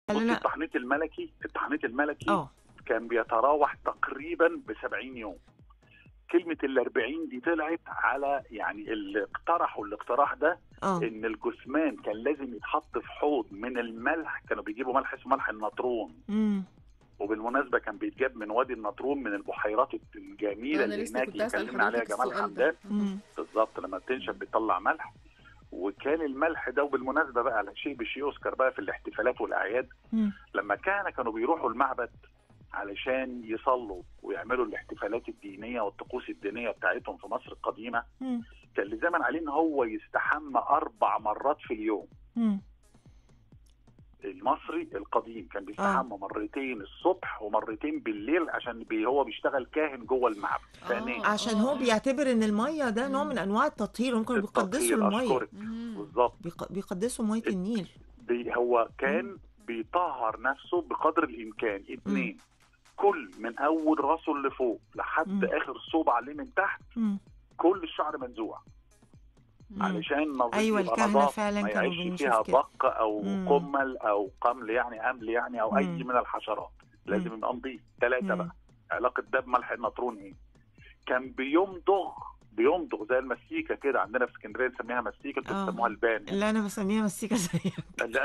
بصي لا التحنيط الملكي التحنيط الملكي اه كان بيتراوح تقريبا ب 70 يوم كلمة ال 40 دي طلعت على يعني اللي اقترحوا الاقتراح ده اه ان الجثمان كان لازم يتحط في حوض من الملح كانوا بيجيبوا ملح اسمه ملح النطرون امم وبالمناسبه كان بيتجاب من وادي النطرون من البحيرات الجميله انا اللي لسه هناك كنت اللي اسال اتكلمنا عليها حضرتك جمال السؤال ده حمدان مم. بالظبط لما بتنشف بيطلع ملح وكان الملح ده وبالمناسبه بقى على شيء بشيء يذكر بقى في الاحتفالات والاعياد مم. لما كان كانوا بيروحوا المعبد علشان يصلوا ويعملوا الاحتفالات الدينيه والطقوس الدينيه بتاعتهم في مصر القديمه مم. كان لزاما عليه ان هو يستحمى اربع مرات في اليوم مم. المصري القديم كان بيستحمى مرتين الصبح ومرتين بالليل عشان بي هو بيشتغل كاهن جوه المعبد آه. ثانيا عشان هو بيعتبر ان الميه ده نوع من انواع التطهير هم كانوا بيقدسوا التطهير، الميه أشكرك. مم. بالظبط بيق- بيقدسوا ميه النيل بي هو كان بيطهر نفسه بقدر الامكان اتنين كل من اول راسه اللي فوق لحد مم. اخر صوب عليه من تحت مم. كل الشعر منزوع مم. علشان نظيف أيوة، يبقى الكهنة نظافة، فعلا ما كانوا يعيش بنشوف فيها كده. بق او مم. قمل او قمل يعني امل يعني او اي مم. من الحشرات لازم مم. يبقى نظيف ثلاثه مم. بقى علاقه ده بملح النطرون ايه كان بيمضغ بيمضغ زي المسيكه كده عندنا في اسكندريه نسميها مسيكه انتوا آه. بتسموها البان اللي انا بسميها مسيكه زيك لا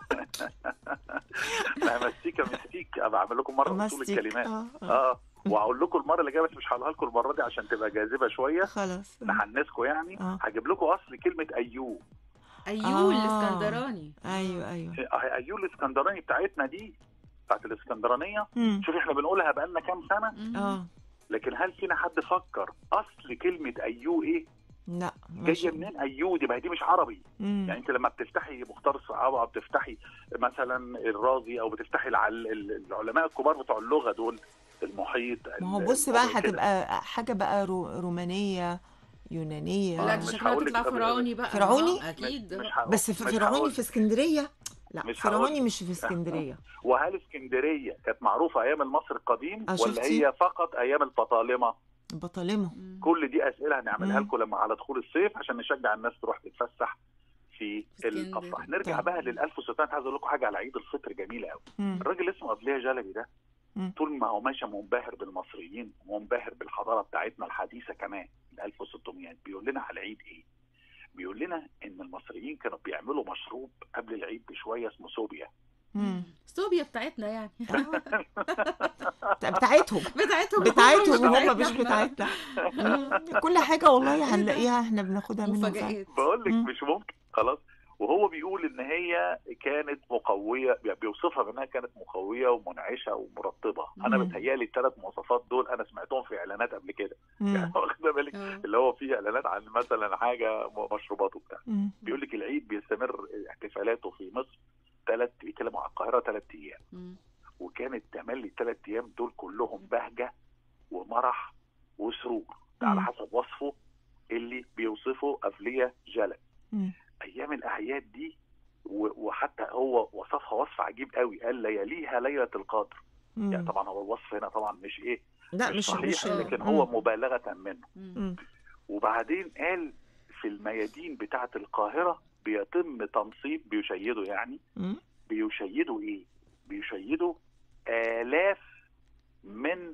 لا مسيكه مسيك ابقى اعمل لكم مره اصول مسيك الكلمات اه آه. اه وهقول لكم المره اللي جايه بس مش هقولها لكم المره دي عشان تبقى جاذبه شويه خلاص نحنسكم يعني آه. هجيب لكم اصل كلمه ايوب ايوه آه. الاسكندراني ايوه ايوه آه، ايوب الاسكندراني بتاعتنا دي بتاعت الاسكندرانيه مم. شوف احنا بنقولها بقالنا كام سنه مم. اه لكن هل فينا حد فكر اصل كلمه ايوب ايه؟ لا مش- جايه منين ايوب دي ما هي دي مش عربي مم. يعني انت لما بتفتحي مختار الصحابه او بتفتحي مثلا الرازي او بتفتحي العل... ال- العلماء الكبار بتوع اللغه دول المحيط ما هو ال- بص بقى الموضوع كده. هتبقى حاجه بقى رو رومانيه يونانيه لا آه، دي مش شكلها هقول تطلع لك- فرعوني بقى فرعوني؟ آه، اكيد مش هقول- بس في مش فرعوني هقول. في اسكندريه لا مش فرعوني هقول. مش في اسكندريه وهل اسكندريه كانت معروفه ايام المصري القديم آه، ولا شفتي؟ هي فقط ايام البطالمه؟ بطالمه مم. كل دي اسئله هنعملها مم. لكم لما على دخول الصيف عشان نشجع الناس تروح تتفسح في في اسكندرية. الافراح نرجع طيب. بقى لل 1600 عايز اقول لكم حاجه على عيد الفطر جميله قوي مم. الراجل اللي اسمه قبليه جلبي ده مم. طول ما هو ماشي منبهر بالمصريين ومنبهر بالحضاره بتاعتنا الحديثه كمان ال 1600 بيقول لنا على العيد ايه؟ بيقول لنا ان المصريين كانوا بيعملوا مشروب قبل العيد بشويه اسمه صوبيا مم. صوبيا بتاعتنا يعني بتاعتهم بتاعتهم بتاعتهم هم بتاعتنا مش إحنا. بتاعتنا مم. كل حاجه والله هنلاقيها احنا بناخدها منهم فعلا. مفاجآت بقول لك مم. مش ممكن خلاص وهو بيقول ان هي كانت مقويه يعني بيوصفها بانها كانت مقويه ومنعشه ومرطبه انا مم. بتهيالي الثلاث مواصفات دول انا سمعتهم في اعلانات قبل كده مم. يعني واخده بالك آه. اللي هو فيه اعلانات عن مثلا حاجه م- مشروبات وبتاع مم. بيقول لك العيد بيستمر احتفالاته في مصر ثلاث بيتكلموا على القاهره ثلاث ايام مم. وكانت تملي الثلاث ايام دول كلهم بهجه ومرح وسرور ده على مم. حسب وصفه اللي بيوصفه قبليه جلل مم. ايام الاعياد دي و- وحتى هو وصفها وصف عجيب قوي قال لياليها ليله القدر يعني مم. طبعا هو الوصف هنا طبعا مش ايه لا مش صحيح مش لكن مم. هو مبالغه منه مم. مم. وبعدين قال في الميادين بتاعه القاهره بيتم تنصيب بيشيدوا يعني مم. بيشيدوا ايه بيشيدوا الاف من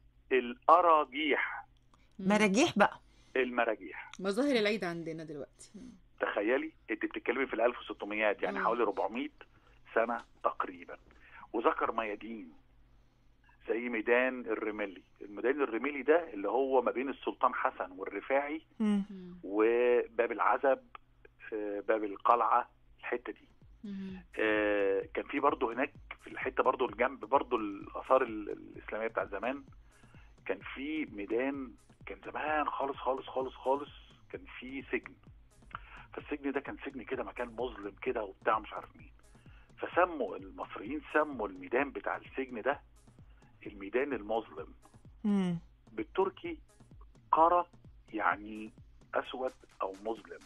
الاراجيح مم. مراجيح بقى المراجيح مظاهر العيد عندنا دلوقتي تخيلي انت بتتكلمي في ال 1600 يعني مم. حوالي 400 سنه تقريبا وذكر ميادين زي ميدان الرملي الميدان الرملي ده اللي هو ما بين السلطان حسن والرفاعي مم. مم. وباب العزب آه، باب القلعه الحته دي مم. آه، كان في برضه هناك في الحته برضه الجنب برضه الاثار ال- الاسلاميه بتاع زمان كان في ميدان كان زمان خالص خالص خالص خالص كان في سجن فالسجن ده كان سجن كده مكان مظلم كده وبتاع مش عارف مين فسموا المصريين سموا الميدان بتاع السجن ده الميدان المظلم مم. بالتركي قرى يعني اسود او مظلم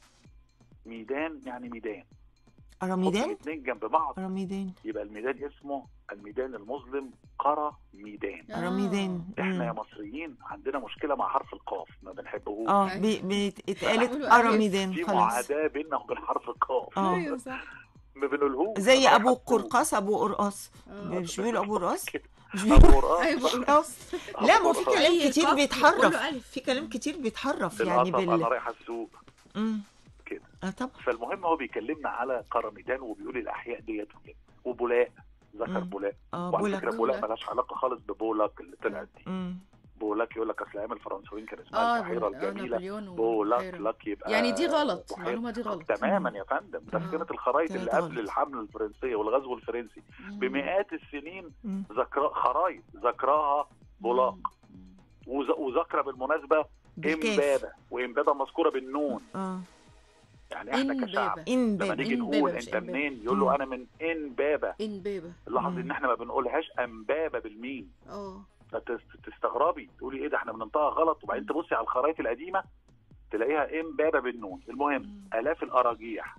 ميدان يعني ميدان رميدان الاثنين جنب بعض رميدان يبقى الميدان اسمه الميدان المظلم قرى ميدان آه. رميدان احنا يا مم. مصريين عندنا مشكله مع حرف القاف ما بنحبهوش اه بي- بي- اتقالت بيقولوا ألف. ارميدان في خلاص معاداه بيننا وبين حرف القاف اه ايوه صح ما بنقولهوش زي الله ابو يحفظه. قرقاص ابو قرقاص آه. مش بيقولوا ابو قرقاص كده. مش ابو بيقولوا قرقاص أيوة، أبو قرقاص لا ما في أبو كلام أي كتير قاف بيتحرف كله ألف. في كلام كتير بيتحرف يعني القطب انا بال رايح السوق مم. كده اه طبعا فالمهم هو بيكلمنا على قرميدان وبيقول الاحياء ديت وكده وبولاق ذكر مم. بولاق اه وعلى بقول فكره لك بولاق بولاق. ملهاش علاقه خالص ببولاق اللي طلعت دي مم. بولاق يقول لك اصل ايام الفرنسيين كان اسمها اه البحيره بول- آه، الجميله نابليون بولاق وبحيرة. لك يبقى يعني دي غلط بحيرة. المعلومه دي غلط تماما يا فندم ده في آه. كانت الخرايط كانت اللي قبل غلط. الحمله الفرنسيه والغزو الفرنسي مم. بمئات السنين مم. ذكرى خرايط ذكراها بولاق مم. وز- وذكرى بالمناسبه بالكاف امبابه وامبابه مذكوره بالنون اه يعني احنا كشعب إمبابة. ان لما باب نيجي إمبابة نقول مش انت إمبابة. منين يقول مم. له انا من امبابه إنبابة لاحظ مم. ان احنا ما بنقولهاش امبابه بالميم اه فتست- تستغربي تقولي ايه ده احنا بننطقها غلط وبعدين تبصي على الخرائط القديمه تلاقيها امبابه بالنون المهم مم. الاف الاراجيح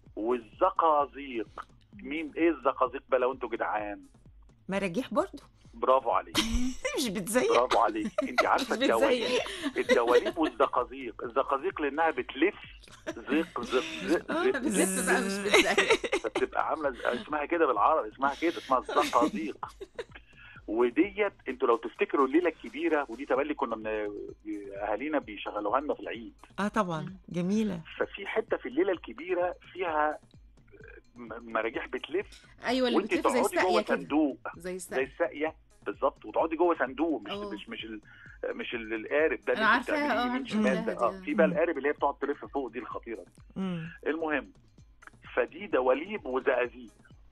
والزقازيق مين ايه الزقازيق بقى لو انتوا جدعان مراجيح برضو برافو عليك مش بتزيق برافو عليك انت عارفه مش الدواليب بتزيق. الدواليب والزقازيق الزقازيق لانها بتلف زق زق زق اه زق بتلف بقى مش بتزيق فبتبقى عامله زي- اسمها كده بالعربي اسمها كده اسمها الزقازيق وديت انتوا لو تفتكروا الليله الكبيره ودي تبالي كنا من اهالينا بيشغلوها لنا في العيد اه طبعا جميله ففي حته في الليله الكبيره فيها م- مراجيح بتلف ايوه اللي وانت بتلف زي تقعدي جوه الساقيه كده صندوق زي زي الساقيه الساقيه بالظبط وتقعدي جوه صندوق مش اه. مش مش ال- مش ال- القارب ده اللي أنا انت عارفاها، بتعمليه اه، يمين عارفة شمال ده دي، اه اه. في بقى القارب اللي هي بتقعد تلف فوق دي الخطيره دي مم. المهم فدي دواليب وزقازيق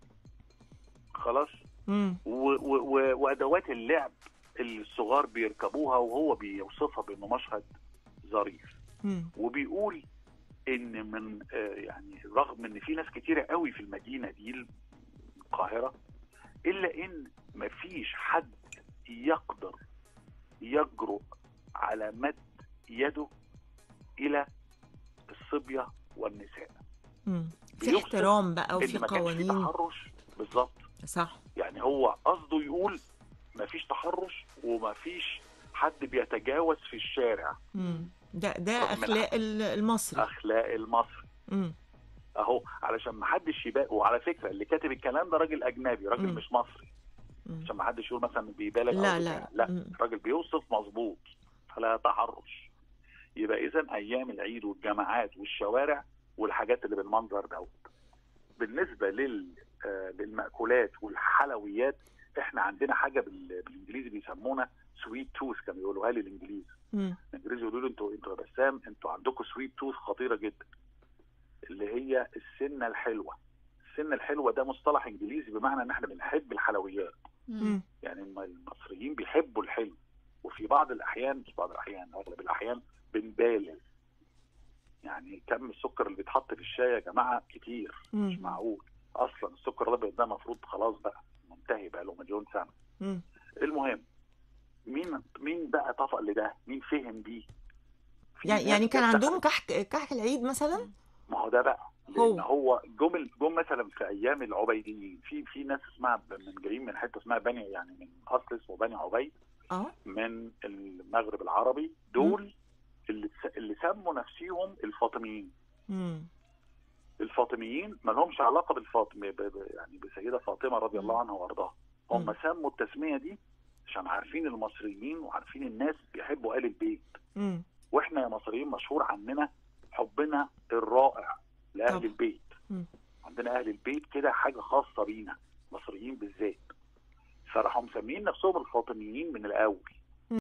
خلاص مم. و- و- و- وادوات اللعب اللي الصغار بيركبوها وهو بيوصفها بانه مشهد ظريف مم. وبيقول ان من آه، يعني رغم ان في ناس كتيره قوي في المدينه دي القاهره الا ان مفيش حد يقدر يجرؤ على مد يده الى الصبيه والنساء مم. في بيوصف احترام بقى ان وفي ما كانش في قوانين تحرش بالظبط صح يعني هو قصده يقول مفيش تحرش ومفيش حد بيتجاوز في الشارع مم. ده ده رغم اخلاق ال- المصري اخلاق المصري مم. اهو علشان ما حدش يبقى وعلى فكره اللي كاتب الكلام ده راجل اجنبي راجل مم. مش مصري مم. عشان ما حدش يقول مثلا بيبالغ لا أو لا بتاع. لا مم. راجل بيوصف مظبوط فلا تحرش يبقى اذا ايام العيد والجماعات والشوارع والحاجات اللي بالمنظر دوت بالنسبه لل آه، للمأكولات والحلويات احنا عندنا حاجه بال- بالانجليزي بيسمونا سويت توث كانوا يقولوها لي الانجليز مم. الانجليز يقولوا لي انتوا انتوا يا بسام انتوا عندكم سويت توث خطيره جدا اللي هي السنه الحلوه السنه الحلوه ده مصطلح انجليزي بمعنى ان احنا بنحب الحلويات مم. يعني الم- المصريين بيحبوا الحلو وفي بعض الاحيان مش بعض الاحيان اغلب الاحيان بنبالغ يعني كم السكر اللي بيتحط في الشاي يا جماعه كتير مش مم. معقول اصلا السكر الابيض ده المفروض خلاص بقى منتهي بقى له مليون سنه مم. المهم مين مين بقى طفق لده مين فهم دي في يعني ناس يعني كان بتدخل- عندهم كحك كحك العيد مثلا ما هو ده بقى هو. لان هو جم جم مثلا في ايام العبيديين في في ناس اسمها ب- من جايين من حته اسمها بني يعني من اصل اسمه بني عبيد اه من المغرب العربي دول اللي س- اللي سموا نفسهم الفاطميين مم. الفاطميين ما لهمش علاقه بالفاطمه ب- ب- يعني بسيده فاطمه رضي الله عنها وارضاها هم مم. سموا التسميه دي عشان عارفين المصريين وعارفين الناس بيحبوا ال البيت مم. واحنا يا مصريين مشهور عننا حبنا الرائع لاهل طبعا. البيت مم. عندنا اهل البيت كده حاجه خاصه بينا مصريين بالذات فراحوا مسميين نفسهم الفاطميين من الاول